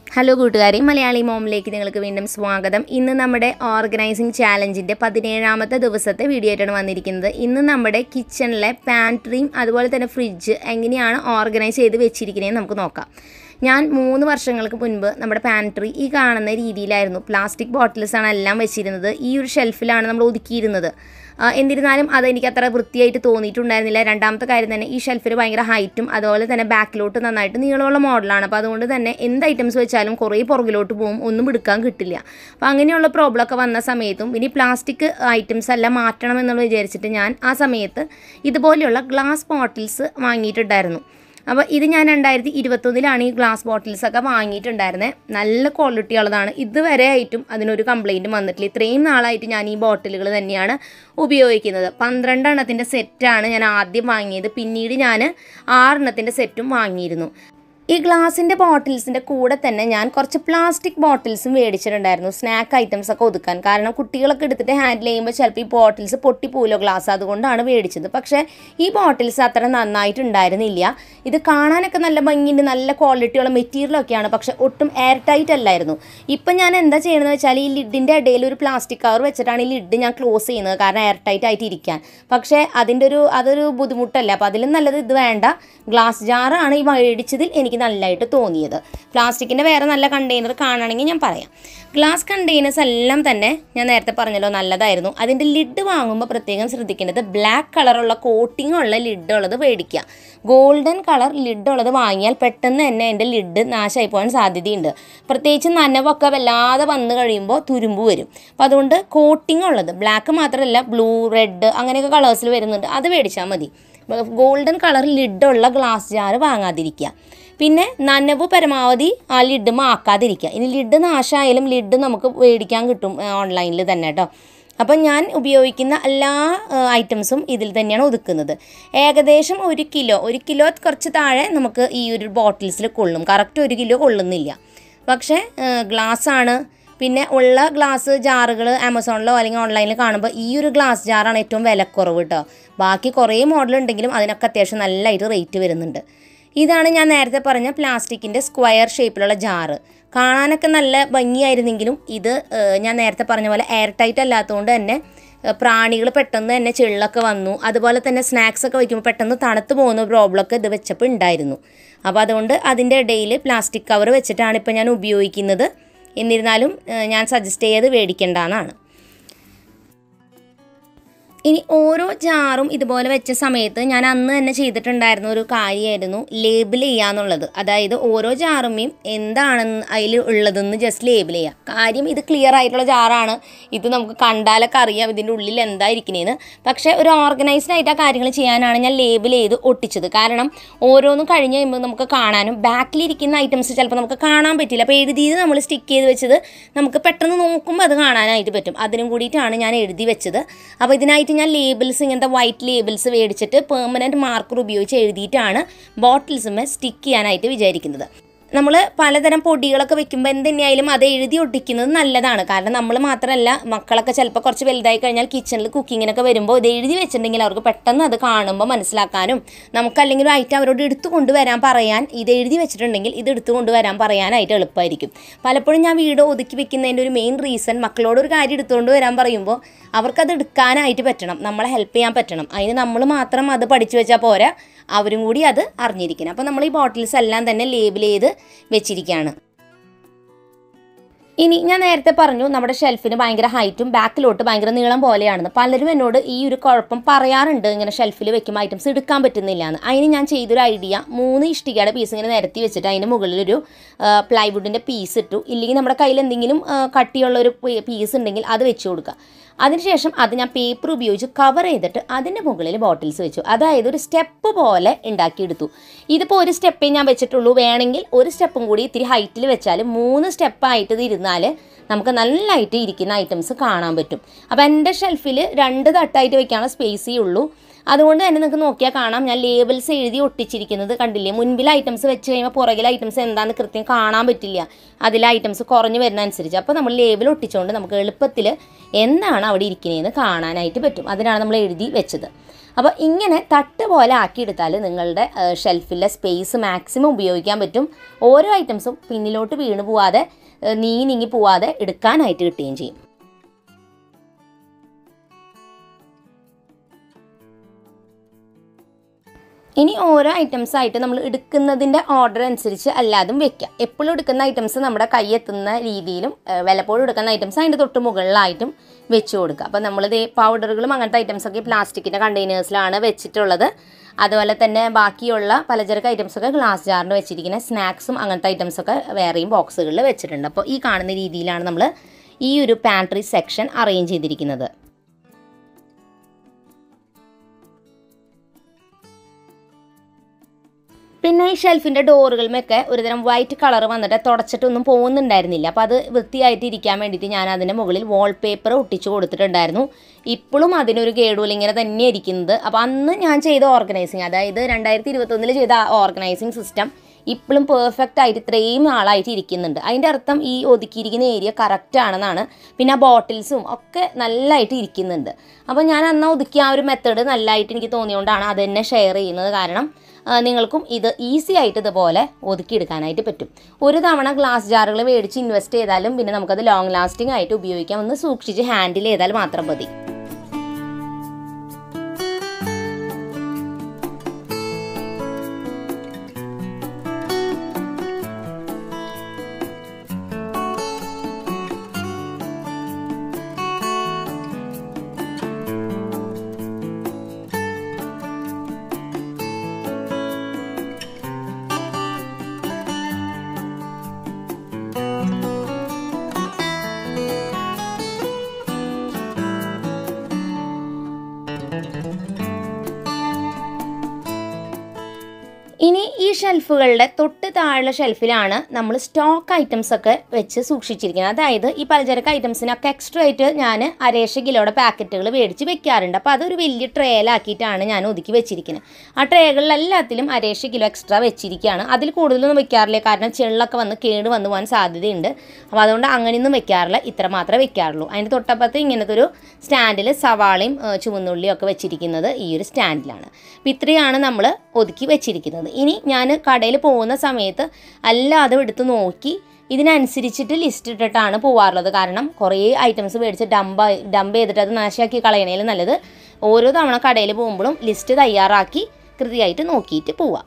hello കൂട്ടുകാരെ മലയാളി മോമിലേക്ക് നിങ്ങൾക്ക് വീണ്ടും സ്വാഗതം ഇന്ന് നമ്മുടെ ഓർഗനൈസിങ് ചാലഞ്ചിൻ്റെ പതിനേഴാമത്തെ ദിവസത്തെ വീഡിയോ ആയിട്ടാണ് വന്നിരിക്കുന്നത് ഇന്ന് നമ്മുടെ കിച്ചണിലെ പാൻട്രിയും അതുപോലെ തന്നെ ഫ്രിഡ്ജ് എങ്ങനെയാണ് ഓർഗനൈസ് ചെയ്ത് വെച്ചിരിക്കുന്നത് നമുക്ക് നോക്കാം ഞാൻ മൂന്ന് വർഷങ്ങൾക്ക് മുൻപ് നമ്മുടെ പാൻട്രി ഈ കാണുന്ന രീതിയിലായിരുന്നു പ്ലാസ്റ്റിക് ബോട്ടിൽസാണ് എല്ലാം വെച്ചിരുന്നത് ഈ ഒരു ഷെൽഫിലാണ് നമ്മൾ ഒതുക്കിയിരുന്നത് ആ, എന്നിരുന്നാലും അതെനിക്ക് അത്ര വൃത്തിയായിട്ട് തോന്നിയിട്ടുണ്ടായിരുന്നില്ല രണ്ടാമത്തെ കാര്യം തന്നെ ഈ ഷെൽഫിൽ ഭയങ്കര ഹൈറ്റും അതുപോലെ തന്നെ ബാക്കിലോട്ട് നന്നായിട്ട് നീളമുള്ള മോഡലാണ് അപ്പോൾ അതുകൊണ്ട് തന്നെ എന്ത് ഐറ്റംസ് വെച്ചാലും കുറേ പുറകിലോട്ട് പോകും ഒന്നും എടുക്കാൻ കിട്ടില്ല അപ്പോൾ അങ്ങനെയുള്ള പ്രോബ്ലം ഒക്കെ വന്ന സമയത്തും ഇനി പ്ലാസ്റ്റിക് ഐറ്റംസ് എല്ലാം മാറ്റണം എന്നുള്ള വിചാരിച്ചിട്ട് ഞാൻ ആ സമയത്ത് ഇതുപോലെയുള്ള ഗ്ലാസ് ബോട്ടിൽസ് വാങ്ങിയിട്ടുണ്ടായിരുന്നു അപ്പോൾ ഇത് ഞാൻ രണ്ടായിരത്തി ഇരുപത്തൊന്നിലാണ് ഈ ഗ്ലാസ് ബോട്ടിൽസ് ഒക്കെ വാങ്ങിയിട്ടുണ്ടായിരുന്നത് നല്ല ക്വാളിറ്റി ഉള്ളതാണ് ഇതുവരെ ആയിട്ടും അതിനൊരു കംപ്ലൈൻറ്റും വന്നിട്ടില്ല ഇത്രയും നാളായിട്ട് ഞാൻ ഈ ബോട്ടിലുകൾ തന്നെയാണ് ഉപയോഗിക്കുന്നത് പന്ത്രണ്ടെണ്ണത്തിൻ്റെ സെറ്റാണ് ഞാൻ ആദ്യം വാങ്ങിയത് പിന്നീട് ഞാൻ ആറെണ്ണത്തിൻ്റെ സെറ്റും വാങ്ങിയിരുന്നു ഈ ഗ്ലാസിൻ്റെ ബോട്ടിൽസിൻ്റെ കൂടെ തന്നെ ഞാൻ കുറച്ച് പ്ലാസ്റ്റിക് ബോട്ടിൽസും മേടിച്ചിട്ടുണ്ടായിരുന്നു സ്നാക്ക് ഐറ്റംസ് ഒക്കെ ഒതുക്കാൻ കാരണം കുട്ടികളൊക്കെ എടുത്തിട്ട് ഹാൻഡിൽ ചെയ്യുമ്പോൾ ചിലപ്പോൾ ഈ ബോട്ടിൽസ് പൊട്ടിപ്പോലോ ഗ്ലാസ് അതുകൊണ്ടാണ് മേടിച്ചത് പക്ഷേ ഈ ബോട്ടിൽസ് അത്ര നന്നായിട്ടുണ്ടായിരുന്നില്ല ഇത് കാണാനൊക്കെ നല്ല ഭംഗിയുണ്ട് നല്ല ക്വാളിറ്റിയുള്ള മെറ്റീരിയലൊക്കെയാണ് പക്ഷേ ഒട്ടും എയർ ടൈറ്റ് അല്ലായിരുന്നു ഇപ്പം ഞാൻ എന്താ ചെയ്യണമെന്ന് വെച്ചാൽ ഈ ലിഡിൻ്റെ ഇടയിൽ ഒരു പ്ലാസ്റ്റിക് കവർ വെച്ചിട്ടാണ് ഈ ലിഡ് ഞാൻ ക്ലോസ് ചെയ്യുന്നത് കാരണം എയർ ടൈറ്റ് ആയിട്ട് ഇരിക്കാൻ പക്ഷേ അതിൻ്റെ ഒരു അതൊരു ബുദ്ധിമുട്ടല്ല അപ്പോൾ അതിലും നല്ലത് ഇത് വേണ്ട ഗ്ലാസ് ജാറാണ് ഈ മേടിച്ചതിൽ എനിക്ക് നല്ലതായിട്ട് തോന്നിയത് പ്ലാസ്റ്റിക്കിൻ്റെ വേറെ നല്ല കണ്ടെയ്നർ കാണുകയാണെങ്കിൽ ഞാൻ പറയാം ഗ്ലാസ് കണ്ടെയ്നേഴ്സ് എല്ലാം തന്നെ ഞാൻ നേരത്തെ പറഞ്ഞല്ലോ നല്ലതായിരുന്നു അതിൻ്റെ ലിഡ് വാങ്ങുമ്പോൾ പ്രത്യേകം ശ്രദ്ധിക്കേണ്ടത് ബ്ലാക്ക് കളറുള്ള കോട്ടിംഗ് ഉള്ള ലിഡ് ഉള്ളത് മേടിക്കുക ഗോൾഡൻ കളർ ലിഡ് ഉള്ളത് വാങ്ങിയാൽ പെട്ടെന്ന് തന്നെ എൻ്റെ ലിഡ് നാശമായി പോകാൻ സാധ്യതയുണ്ട് പ്രത്യേകിച്ച് നനവൊക്കെ വല്ലാതെ വന്നു കഴിയുമ്പോൾ തുരുമ്പ് വരും അപ്പോൾ അതുകൊണ്ട് കോട്ടിംഗ് ഉള്ളത് ബ്ലാക്ക് മാത്രമല്ല ബ്ലൂ റെഡ് അങ്ങനെയൊക്കെ കളേഴ്സിൽ വരുന്നുണ്ട് അത് മേടിച്ചാൽ മതി ഗോൾഡൻ കളർ ലിഡുള്ള ഗ്ലാസ് ജാറ് വാങ്ങാതിരിക്കുക പിന്നെ നനവ് പരമാവധി ആ ലിഡ് മാക്കാതിരിക്കുക ഇനി ലിഡ് നാശമായാലും ലിഡ് നമുക്ക് മേടിക്കാൻ കിട്ടും ഓൺലൈനിൽ തന്നെ കേട്ടോ അപ്പം ഞാൻ ഉപയോഗിക്കുന്ന എല്ലാ ഐറ്റംസും ഇതിൽ തന്നെയാണ് ഒതുക്കുന്നത് ഏകദേശം ഒരു കിലോ ഒരു കിലോ കുറച്ച് താഴെ നമുക്ക് ഈ ഒരു ബോട്ടിൽസിൽ കൊള്ളും കറക്റ്റ് ഒരു കിലോ കൊള്ളുന്നില്ല പക്ഷേ ഗ്ലാസ് ആണ് പിന്നെ ഉള്ള ഗ്ലാസ് ജാറുകൾ ആമസോണിലോ അല്ലെങ്കിൽ ഓൺലൈനിൽ കാണുമ്പോൾ ഈ ഒരു ഗ്ലാസ് ജാറാണ് ഏറ്റവും വിലക്കുറവ് കേട്ടോ ബാക്കി കുറേ മോഡൽ ഉണ്ടെങ്കിലും അതിനൊക്കെ അത്യാവശ്യം നല്ലതായിട്ട് റേറ്റ് വരുന്നുണ്ട് ഇതാണ് ഞാൻ നേരത്തെ പറഞ്ഞ പ്ലാസ്റ്റിക്കിൻ്റെ സ്ക്വയർ ഷേപ്പിലുള്ള ജാറ് കാണാനൊക്കെ നല്ല ഭംഗിയായിരുന്നെങ്കിലും ഇത് ഏഹ്, ഞാൻ നേരത്തെ പറഞ്ഞ പോലെ എയർ ടൈറ്റ് അല്ലാത്തതുകൊണ്ട് തന്നെ പ്രാണികൾ പെട്ടെന്ന് തന്നെ ചെള്ളൊക്കെ വന്നു അതുപോലെ തന്നെ സ്നാക്സ് ഒക്കെ വയ്ക്കുമ്പോൾ പെട്ടെന്ന് തണുത്ത് പോകുന്ന പ്രോബ്ലമൊക്കെ ഇത് വെച്ചപ്പോൾ ഉണ്ടായിരുന്നു അപ്പോൾ അതുകൊണ്ട് അതിൻ്റെ ഇടയിൽ പ്ലാസ്റ്റിക് കവർ വെച്ചിട്ടാണ് ഇപ്പോൾ ഞാൻ ഉപയോഗിക്കുന്നത് എന്നിരുന്നാലും ഏഹ്, ഞാൻ സജസ്റ്റ് ചെയ്ത് മേടിക്കേണ്ടതാണ് ഇനി ഓരോ ജാറും ഇതുപോലെ വെച്ച സമയത്ത് ഞാൻ അന്ന് തന്നെ ചെയ്തിട്ടുണ്ടായിരുന്ന ഒരു കാര്യമായിരുന്നു ലേബിൾ ചെയ്യാന്നുള്ളത് അതായത് ഓരോ ജാറുമേയും എന്താണെന്ന് അതിൽ ഉള്ളതെന്ന് ജസ്റ്റ് ലേബിൾ ചെയ്യുക കാര്യം ഇത് ക്ലിയർ ആയിട്ടുള്ള ജാറാണ് ഇത് നമുക്ക് കണ്ടാലൊക്കെ അറിയാം ഇതിൻ്റെ ഉള്ളിൽ എന്താ ഇരിക്കണേന്ന് പക്ഷേ ഒരു ഓർഗനൈസ്ഡ് ആയിട്ട് ആ കാര്യങ്ങൾ ചെയ്യാനാണ് ഞാൻ ലേബിൾ ചെയ്ത് ഒട്ടിച്ചത് കാരണം ഓരോന്നും കഴിഞ്ഞ് കഴിയുമ്പോൾ നമുക്ക് കാണാനും ബാക്കിലിരിക്കുന്ന ഐറ്റംസ് ചിലപ്പോൾ നമുക്ക് കാണാൻ പറ്റില്ല അപ്പോൾ എഴുതിയത് നമ്മൾ സ്റ്റിക്ക് ചെയ്ത് വെച്ചത് നമുക്ക് പെട്ടെന്ന് നോക്കുമ്പോൾ അത് കാണാനായിട്ട് പറ്റും അതിനും കൂടിയിട്ടാണ് ഞാൻ എഴുതി വെച്ചത് അപ്പോൾ ഇതിനായിട്ട് ഞാൻ ലേബിൾസ് ഇങ്ങനത്തെ വൈറ്റ് ലേബിൾസ് മേടിച്ചിട്ട് പെർമനൻറ്റ് മാർക്കർ ഉപയോഗിച്ച് എഴുതിയിട്ടാണ് ബോട്ടിൽസുമേ സ്റ്റിക്ക് ചെയ്യാനായിട്ട് വിചാരിക്കുന്നത് നമ്മൾ പലതരം പൊടികളൊക്കെ വെക്കുമ്പോൾ എന്തുതന്നെയായാലും അത് എഴുതി ഒട്ടിക്കുന്നത് നല്ലതാണ് കാരണം നമ്മൾ മാത്രമല്ല മക്കളൊക്കെ ചിലപ്പോൾ കുറച്ച് വലുതായി കഴിഞ്ഞാൽ കിച്ചണിൽ കുക്കിങ്ങിനൊക്കെ വരുമ്പോൾ ഇത് എഴുതി വെച്ചിട്ടുണ്ടെങ്കിൽ അവർക്ക് പെട്ടെന്ന് അത് കാണുമ്പോൾ മനസ്സിലാക്കാനും നമുക്കല്ലെങ്കിൽ ഒരു ഐറ്റം അവരോട് എടുത്തു കൊണ്ടുവരാൻ പറയാൻ ഇത് എഴുതി വെച്ചിട്ടുണ്ടെങ്കിൽ ഇത് എടുത്തു കൊണ്ടുവരാൻ പറയാനായിട്ട് എളുപ്പമായിരിക്കും പലപ്പോഴും ഞാൻ വീട് ഒതുക്കി വെക്കുന്നതിൻ്റെ ഒരു മെയിൻ റീസൺ മക്കളോട് ഒരു കാര്യം എടുത്തുകൊണ്ട് വരാൻ പറയുമ്പോൾ അവർക്കത് എടുക്കാനായിട്ട് പറ്റണം നമ്മളെ ഹെൽപ്പ് ചെയ്യാൻ പറ്റണം അതിന് നമ്മൾ മാത്രം അത് പഠിച്ചു വെച്ചാൽ പോരാ അവരും കൂടി അത് അറിഞ്ഞിരിക്കണം അപ്പോൾ നമ്മൾ ഈ ബോട്ടിൽസ് എല്ലാം തന്നെ ലേബിൾ ചെയ്ത് വെച്ചിരിക്കുകയാണ് ഇനി ഞാൻ നേരത്തെ പറഞ്ഞു നമ്മുടെ ഷെൽഫിന് ഭയങ്കര ഹൈറ്റും ബാക്കിലോട്ട് ഭയങ്കര നീളം പോലെയാണെന്ന് പലരും എന്നോട് ഈ ഒരു കുഴപ്പം പറയാറുണ്ട് ഇങ്ങനെ ഷെൽഫിൽ വെക്കുമ്പോൾ ഐറ്റംസ് എടുക്കാൻ പറ്റുന്നില്ല എന്ന് അതിന് ഞാൻ ചെയ്തൊരു ഐഡിയ മൂന്ന് ഇഷ്ടികയുടെ പീസ് ഇങ്ങനെ നിരത്തി വെച്ചിട്ട് അതിൻ്റെ മുകളിലൊരു പ്ലൈവുഡിൻ്റെ പീസ് ഇട്ടു ഇല്ലെങ്കിൽ നമ്മുടെ കയ്യിൽ എന്തെങ്കിലും ആ, കട്ടിയുള്ള ഒരു പീസ് ഉണ്ടെങ്കിൽ അത് വെച്ച് കൊടുക്കുക അതിനുശേഷം അത് ഞാൻ പേപ്പർ ഉപയോഗിച്ച് കവർ ചെയ്തിട്ട് അതിൻ്റെ മുകളിൽ ബോട്ടിൽസ് വെച്ചു അതായത് ഒരു സ്റ്റെപ്പ് പോലെ ഉണ്ടാക്കിയെടുത്തു ഇതിപ്പോൾ ഒരു സ്റ്റെപ്പേ ഞാൻ വെച്ചിട്ടുള്ളൂ വേണമെങ്കിൽ ഒരു സ്റ്റെപ്പും കൂടി ഇത്തിരി ഹൈറ്റിൽ വെച്ചാൽ മൂന്ന് സ്റ്റെപ്പായിട്ട് ഇത് ഇരുന്നാൽ നമുക്ക് നല്ലതായിട്ട് ഇരിക്കുന്ന ഐറ്റംസ് കാണാൻ പറ്റും അപ്പോൾ എൻ്റെ ഷെൽഫിൽ രണ്ട് തട്ടായിട്ട് വെക്കാനുള്ള സ്പേസേ ഉള്ളൂ അതുകൊണ്ട് തന്നെ നിങ്ങൾക്ക് നോക്കിയാൽ കാണാം ഞാൻ ലേബിൾസ് എഴുതി ഒട്ടിച്ചിരിക്കുന്നത് കണ്ടില്ലേ മുൻപിൽ ഐറ്റംസ് വെച്ച് കഴിയുമ്പോൾ പുറകിൽ ഐറ്റംസ് എന്താണെന്ന് കൃത്യം കാണാൻ പറ്റില്ല അതിലെ ഐറ്റംസ് കുറഞ്ഞു വരുന്ന അനുസരിച്ച് അപ്പോൾ നമ്മൾ ലേബിൾ ഒട്ടിച്ചുകൊണ്ട് നമുക്ക് എളുപ്പത്തിൽ എന്താണ് അവിടെ ഇരിക്കുന്നതെന്ന് കാണാനായിട്ട് പറ്റും അതിനാണ് നമ്മൾ എഴുതി വെച്ചത് അപ്പോൾ ഇങ്ങനെ തട്ട് പോലെ ആക്കിയെടുത്താൽ നിങ്ങളുടെ ഷെൽഫിലെ സ്പേസ് മാക്സിമം ഉപയോഗിക്കാൻ പറ്റും ഓരോ ഐറ്റംസും പിന്നിലോട്ട് വീണ് പോവാതെ ഏഹ്, നീങ്ങി നീങ്ങി പോവാതെ എടുക്കാനായിട്ട് കിട്ടുകയും ചെയ്യും ഇനി ഓരോ ഐറ്റംസ് ആയിട്ട് നമ്മൾ എടുക്കുന്നതിൻ്റെ ഓർഡർ അനുസരിച്ച് അല്ലാതും വെക്കാം എപ്പോഴും എടുക്കുന്ന ഐറ്റംസ് നമ്മുടെ കൈയെത്തുന്ന രീതിയിലും ഏഹ്, വല്ലപ്പോഴും എടുക്കുന്ന ഐറ്റംസ് അതിൻ്റെ തൊട്ട് മുകളിലായിട്ടും വെച്ച് കൊടുക്കുക അപ്പോൾ നമ്മളിത് പൗഡറുകളും അങ്ങനത്തെ ഐറ്റംസ് ഒക്കെ പ്ലാസ്റ്റിക്കിൻ്റെ കണ്ടെയ്നേഴ്സിലാണ് വെച്ചിട്ടുള്ളത് അതുപോലെ തന്നെ ബാക്കിയുള്ള പലചരക്ക് ഐറ്റംസ് ഒക്കെ ഗ്ലാസ് ജാറിൽ വെച്ചിരിക്കുന്ന സ്നാക്സും അങ്ങനത്തെ ഐറ്റംസ് ഒക്കെ വേറെയും ബോക്സുകളിൽ വെച്ചിട്ടുണ്ട് അപ്പോൾ ഈ കാണുന്ന രീതിയിലാണ് നമ്മൾ ഈ ഒരു പാൻട്രി സെക്ഷൻ അറേഞ്ച് ചെയ്തിരിക്കുന്നത് പിന്നെ ഈ ഷെൽഫിൻ്റെ ഡോറുകളുമൊക്കെ ഒരുതരം വൈറ്റ് കളർ വന്നിട്ട് തുടച്ചിട്ടൊന്നും പോകുന്നുണ്ടായിരുന്നില്ല അപ്പോൾ അത് വൃത്തിയായിട്ട് ഇരിക്കാൻ വേണ്ടിയിട്ട് ഞാൻ അതിൻ്റെ മുകളിൽ വാൾപേപ്പർ ഒട്ടിച്ചു കൊടുത്തിട്ടുണ്ടായിരുന്നു ഇപ്പോഴും അതിനൊരു കേടുമില്ല ഇങ്ങനെ തന്നെ ഇരിക്കുന്നത് അപ്പോൾ അന്ന് ഞാൻ ചെയ്ത ഓർഗനൈസിങ് അതായത് രണ്ടായിരത്തി ഇരുപത്തൊന്നിൽ ചെയ്ത ഓർഗനൈസിങ് സിസ്റ്റം ഇപ്പോഴും പെർഫെക്റ്റ് ആയിട്ട് ഇത്രയും നാളായിട്ട് ഇരിക്കുന്നുണ്ട് അതിൻ്റെ അർത്ഥം ഈ ഒതുക്കിയിരിക്കുന്ന ഏരിയ കറക്റ്റ് ആണെന്നാണ് പിന്നെ ആ ബോട്ടിൽസും ഒക്കെ നല്ലതായിട്ട് ഇരിക്കുന്നുണ്ട് അപ്പോൾ ഞാൻ അന്ന് ഒതുക്കിയ ആ ഒരു മെത്തേഡ് നല്ലതായിട്ട് എനിക്ക് തോന്നിയുകൊണ്ടാണ് അത് തന്നെ ഷെയർ ചെയ്യുന്നത് കാരണം ആ, നിങ്ങൾക്കും ഇത് ഈസി ആയിട്ട് ഇതുപോലെ ഒതുക്കിയെടുക്കാനായിട്ട് പറ്റും ഒരു തവണ ഗ്ലാസ് ജാറുകൾ മേടിച്ച് ഇൻവെസ്റ്റ് ചെയ്താലും പിന്നെ നമുക്കത് ലോങ് ലാസ്റ്റിംഗ് ആയിട്ട് ഉപയോഗിക്കാം ഒന്ന് സൂക്ഷിച്ച് ഹാൻഡിൽ ചെയ്താൽ മാത്രം മതി ഇനി ഈ ഷെൽഫുകളുടെ തൊട്ട് താഴെ ഷെൽഫിലാണ് നമ്മൾ സ്റ്റോക്ക് ഐറ്റംസ് ഒക്കെ വെച്ച് സൂക്ഷിച്ചിരിക്കുന്നത് അതായത് ഈ പലചരക്ക് ഐറ്റംസിനൊക്കെ എക്സ്ട്രാ ആയിട്ട് ഞാൻ അരേഷ കിലോയുടെ പാക്കറ്റുകൾ മേടിച്ച് വെക്കാറുണ്ട് അപ്പോൾ അതൊരു വലിയ ട്രേയിലാക്കിയിട്ടാണ് ഞാൻ ഒതുക്കി വെച്ചിരിക്കുന്നത് ആ ട്രേകളിലെല്ലാത്തിലും അരേഷ കിലോ എക്സ്ട്രാ വെച്ചിരിക്കുകയാണ് അതിൽ കൂടുതലൊന്നും വെക്കാറില്ല കാരണം ചെള്ളൊക്കെ വന്ന് കേട് വന്നു പോകാൻ സാധ്യതയുണ്ട് അപ്പോൾ അതുകൊണ്ട് അങ്ങനെയൊന്നും വെക്കാറില്ല ഇത്ര മാത്രമേ വെക്കാറുള്ളൂ അതിൻ്റെ തൊട്ടപ്പുറത്ത് ഇങ്ങനത്തെ ഒരു സ്റ്റാൻഡിൽ സവാളയും ഏഹ്, ചുവന്നുള്ളിയും ഒക്കെ വെച്ചിരിക്കുന്നത് ഈ ഒരു സ്റ്റാൻഡിലാണ് അപ്പോൾ ഇത്രയാണ് നമ്മൾ ഒതുക്കി വെച്ചിരിക്കുന്നത് ഇനി ഞാൻ കടയിൽ പോകുന്ന സമയത്ത് അല്ലാതെ എടുത്ത് നോക്കി ഇതിനനുസരിച്ചിട്ട് ലിസ്റ്റ് ഇട്ടിട്ടാണ് പോവാറുള്ളത് കാരണം കുറേ ഐറ്റംസ് മേടിച്ച് ഡംപ് ഡംപ് ചെയ്തിട്ട് അത് നാശമാക്കി കളയണേലും നല്ലത് ഓരോ തവണ കടയിൽ പോകുമ്പോഴും ലിസ്റ്റ് തയ്യാറാക്കി കൃത്യമായിട്ട് നോക്കിയിട്ട് പോവാം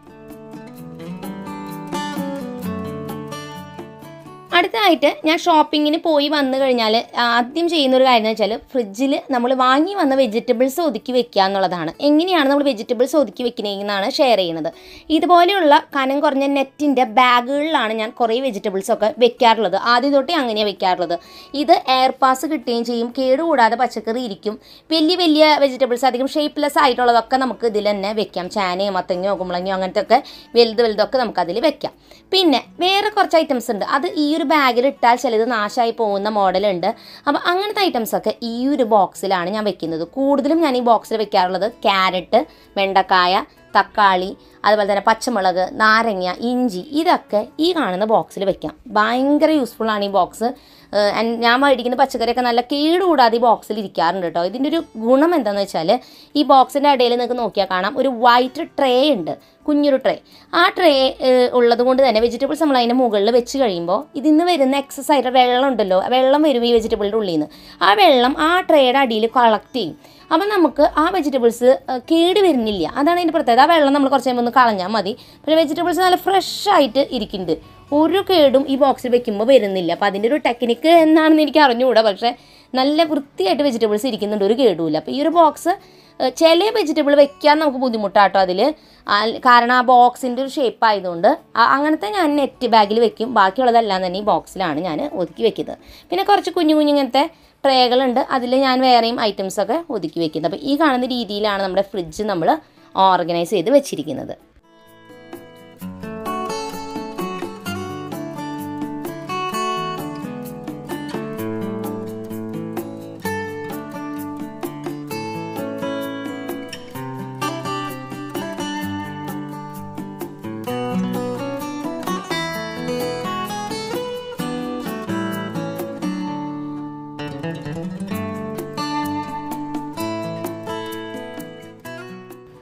അടുത്തതായിട്ട് ഞാൻ ഷോപ്പിങ്ങിന് പോയി വന്നു കഴിഞ്ഞാൽ ആദ്യം ചെയ്യുന്ന ഒരു കാര്യം എന്ന് വെച്ചാൽ ഫ്രിഡ്ജിൽ നമ്മൾ വാങ്ങി വന്ന വെജിറ്റബിൾസ് ഒതുക്കി വെക്കുക എന്നുള്ളതാണ് എങ്ങനെയാണ് നമ്മൾ വെജിറ്റബിൾസ് ഒതുക്കി വെക്കുന്നതെന്നാണ് ഷെയർ ചെയ്യുന്നത് ഇതുപോലെയുള്ള കനം കുറഞ്ഞ നെറ്റിൻ്റെ ബാഗുകളിലാണ് ഞാൻ കുറേ വെജിറ്റബിൾസ് ഒക്കെ വെക്കാറുള്ളത് ആദ്യം തൊട്ടേ അങ്ങനെയാണ് വെക്കാറുള്ളത് ഇത് എയർ പാസ് കിട്ടുകയും ചെയ്യും കേടുകൂടാതെ പച്ചക്കറി ഇരിക്കും വലിയ വലിയ വെജിറ്റബിൾസ് അധികം ഷേപ്പ്ലെസ് ആയിട്ടുള്ളതൊക്കെ നമുക്ക് ഇതിൽ തന്നെ വെക്കാം ചാനയോ മത്തങ്ങയോ കുമ്പളങ്ങയോ അങ്ങനത്തെ ഒക്കെ വലുത് വലുതൊക്കെ നമുക്ക് അതിൽ വെക്കാം പിന്നെ വേറെ കുറച്ച് ഐറ്റംസ് ഉണ്ട് അത് ഈ ഒരു ബാഗിൽ ഇട്ടാൽ ചിലത് നാശമായി പോകുന്ന മോഡലുണ്ട് അപ്പോൾ അങ്ങനത്തെ ഐറ്റംസ് ഒക്കെ ഈ ഒരു ബോക്സിലാണ് ഞാൻ വെക്കുന്നത് കൂടുതലും ഞാൻ ഈ ബോക്സിൽ വെക്കാറുള്ളത് ക്യാരറ്റ് വെണ്ടക്കായ തക്കാളി അതുപോലെ തന്നെ പച്ചമുളക് നാരങ്ങ ഇഞ്ചി ഇതൊക്കെ ഈ കാണുന്ന ബോക്സിൽ വെക്കാം ഭയങ്കര യൂസ്ഫുൾ ആണ് ഈ ബോക്സ് ഏഹ് and ഞാൻ മേടിക്കുന്ന പച്ചക്കറിയൊക്കെ നല്ല കേടുകൂടാതെ ഈ ബോക്സിൽ ഇരിക്കാറുണ്ട് കേട്ടോ ഇതിൻ്റെ ഒരു ഗുണം എന്താണെന്ന് വെച്ചാൽ ഈ ബോക്സിൻ്റെ ഇടയിൽ നിങ്ങൾക്ക് നോക്കിയാൽ കാണാം ഒരു വൈറ്റ് ട്രേ ഉണ്ട് കുഞ്ഞൊരു ട്രേ ആ ട്രേ ഉള്ളത് കൊണ്ട് തന്നെ വെജിറ്റബിൾസ് നമ്മൾ അതിൻ്റെ മുകളിൽ വെച്ച് കഴിയുമ്പോൾ ഇതിൽ നിന്ന് വരുന്ന എക്സസ് ആയിട്ട് വെള്ളം ഉണ്ടല്ലോ വെള്ളം വരും ഈ വെജിറ്റബിളിൻ്റെ ഉള്ളിൽ നിന്ന് ആ വെള്ളം ആ ട്രേയുടെ അടിയിൽ കളക്ട് ചെയ്യും അപ്പം നമുക്ക് ആ വെജിറ്റബിൾസ് കേട് വരുന്നില്ല അതാണ് അതിൻ്റെ പ്രത്യേകത ആ വെള്ളം നമ്മൾ കുറച്ച് കഴിയുമ്പോൾ ഒന്ന് കളഞ്ഞാൽ മതി പിന്നെ വെജിറ്റബിൾസ് നല്ല ഫ്രഷ് ആയിട്ട് ഇരിക്കുന്നുണ്ട് ഒരു കേടും ഈ ബോക്സിൽ വെക്കുമ്പോൾ വരുന്നില്ല അപ്പോൾ അതിൻ്റെ ഒരു ടെക്നിക്ക് എന്നാണെന്ന് എനിക്ക് അറിഞ്ഞുകൂടാ പക്ഷേ നല്ല വൃത്തിയായിട്ട് വെജിറ്റബിൾസ് ഇരിക്കുന്നുണ്ട് ഒരു കേടുമില്ല അപ്പോൾ ഈ ഒരു ബോക്സ് ചില വെജിറ്റബിൾ വെക്കാൻ നമുക്ക് ബുദ്ധിമുട്ടാട്ടോ അതിൽ കാരണം ആ ബോക്സിൻ്റെ ഒരു ഷേപ്പ് ആയതുകൊണ്ട് ആ- അങ്ങനത്തെ ഞാൻ നെറ്റ് ബാഗിൽ വെക്കും ബാക്കിയുള്ളതെല്ലാം തന്നെ ഈ ബോക്സിലാണ് ഞാൻ ഒതുക്കി വെക്കുന്നത് പിന്നെ കുറച്ച് കുഞ്ഞു കുഞ്ഞിങ്ങനത്തെ ട്രേകളുണ്ട് അതിൽ ഞാൻ വേറെയും ഐറ്റംസ് ഒക്കെ ഒതുക്കി വെക്കുന്നത് അപ്പോൾ ഈ കാണുന്ന രീതിയിലാണ് നമ്മുടെ ഫ്രിഡ്ജ് നമ്മൾ ഓർഗനൈസ് ചെയ്ത് വെച്ചിരിക്കുന്നത്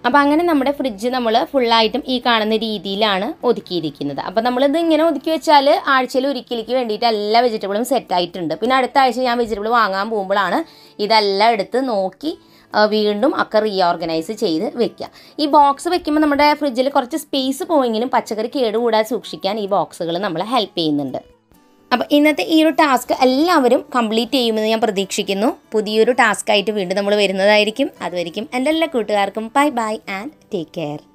അപ്പോൾ അങ്ങനെ നമ്മുടെ ഫ്രിഡ്ജ് നമ്മൾ ഫുള്ളായിട്ടും ഈ കാണുന്ന രീതിയിലാണ് ഒതുക്കിയിരിക്കുന്നത് അപ്പോൾ നമ്മളിത് ഇങ്ങനെ ഒതുക്കി വെച്ചാൽ ആഴ്ചയിൽ ഒരിക്കലേക്ക് വേണ്ടിയിട്ട് എല്ലാ വെജിറ്റബിളും സെറ്റ് ആയിട്ടുണ്ട് പിന്നെ അടുത്ത ആഴ്ച ഞാൻ വെജിറ്റബിൾ വാങ്ങാൻ പോകുമ്പോഴാണ് ഇതെല്ലാം എടുത്ത് നോക്കി ആ, വീണ്ടും ഒക്കെ റീഓർഗനൈസ് ചെയ്ത് വെക്കുക ഈ ബോക്സ് വെക്കുമ്പോൾ നമ്മുടെ ഫ്രിഡ്ജിൽ കുറച്ച് സ്പേസ് പോയെങ്കിലും പച്ചക്കറി കേടുകൂടാതെ സൂക്ഷിക്കാൻ ഈ ബോക്സുകൾ നമ്മളെ ഹെൽപ്പ് ചെയ്യുന്നുണ്ട് അപ്പോൾ ഇന്നത്തെ ഈ ഒരു ടാസ്ക് എല്ലാവരും കംപ്ലീറ്റ് ചെയ്യുമെന്ന് ഞാൻ പ്രതീക്ഷിക്കുന്നു പുതിയൊരു ടാസ്ക് ആയിട്ട് വീണ്ടും നമ്മൾ വരുന്നതായിരിക്കും അതുവരിക്കും എൻ്റെ എല്ലാ കൂട്ടുകാർക്കും bye bye and take care